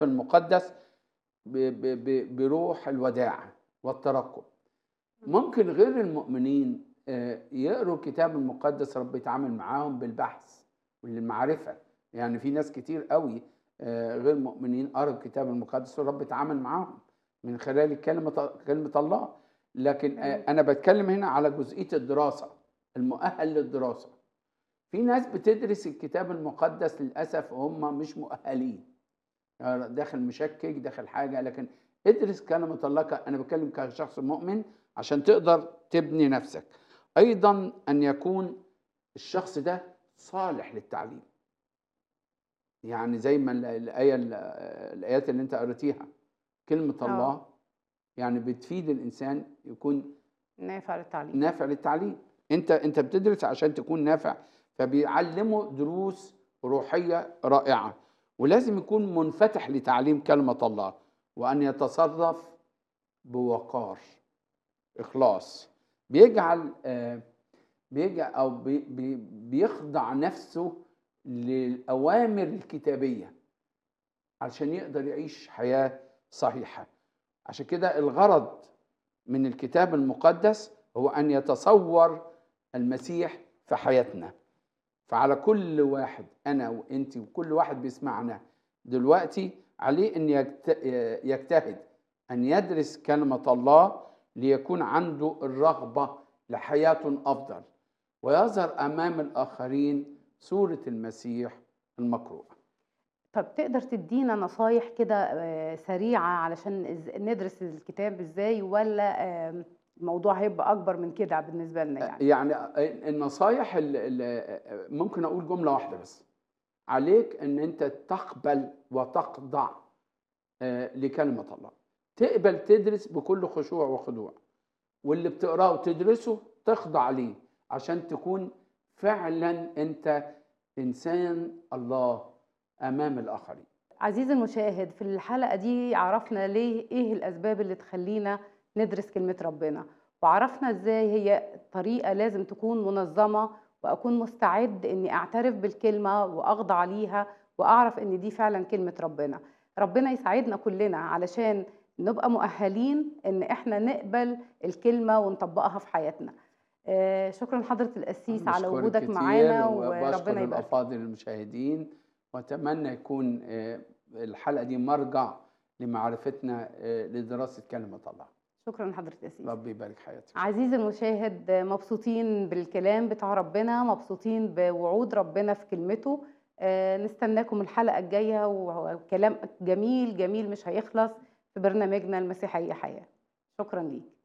المقدس ب ب ب بروح الوداع والترقب ممكن غير المؤمنين آه، يقروا الكتاب المقدس رب يتعامل معاهم بالبحث والمعرفة يعني في ناس كتير قوي آه، غير مؤمنين قروا الكتاب المقدس والرب اتعامل معاهم من خلال كلمة كلمة الله لكن آه، مم. أنا بتكلم هنا على جزئية الدراسة المؤهل للدراسة في ناس بتدرس الكتاب المقدس للأسف هم مش مؤهلين يعني داخل مشكك داخل حاجة لكن ادرس كلمة الله ك- أنا بتكلم كشخص مؤمن عشان تقدر تبني نفسك أيضا أن يكون الشخص ده صالح للتعليم يعني زي ما ال- الآية ال- الآيات اللي أنت قريتيها كلمة آه. الله يعني بتفيد الإنسان يكون نافع للتعليم نافع للتعليم انت انت بتدرس عشان تكون نافع فبيعلموا دروس روحيه رائعه ولازم يكون منفتح لتعليم كلمه الله وان يتصرف بوقار اخلاص بيجعل آه، بيجعل او بي بي بيخضع نفسه للاوامر الكتابيه عشان يقدر يعيش حياه صحيحه عشان كده الغرض من الكتاب المقدس هو ان يتصور المسيح في حياتنا فعلى كل واحد انا وانت وكل واحد بيسمعنا دلوقتي عليه ان يجت- يجتهد ان يدرس كلمه الله ليكون عنده الرغبه لحياه افضل ويظهر امام الاخرين صوره المسيح المقروءه طب تقدر تدينا نصايح كده آه، سريعة علشان إز- ندرس الكتاب ازاي ولا آم، الموضوع هيبقى أكبر من كده بالنسبة لنا يعني يعني النصايح ال- ال- ممكن اقول جمله واحده بس عليك ان انت تقبل وتخضع آه، لكلمه الله تقبل تدرس بكل خشوع وخضوع واللي بتقراه وتدرسه تخضع ليه عشان تكون فعلا انت انسان الله امام الاخرين عزيزي المشاهد في الحلقة دي عرفنا ليه ايه الأسباب اللي تخلينا ندرس كلمة ربنا وعرفنا ازاي هي طريقة لازم تكون منظمة وأكون مستعد إني أعترف بالكلمة وأخضع ليها وأعرف إن دي فعلا كلمة ربنا ربنا يساعدنا كلنا علشان نبقى مؤهلين إن إحنا نقبل الكلمة ونطبقها في حياتنا آه، شكرا لحضرة القسيس على بشكرك وجودك كتير معانا وبشكر وربنا يبارك الافاضل المشاهدين واتمنى يكون آه، الحلقه دي مرجع لمعرفتنا آه، لدراسه كلمه الله شكرا لحضرة القسيس ربي يبارك حياتك عزيزي المشاهد مبسوطين بالكلام بتاع ربنا مبسوطين بوعود ربنا في كلمته آه، نستناكم الحلقة الجاية وكلام جميل جميل مش هيخلص في برنامجنا المسيحية حياة شكرا ليك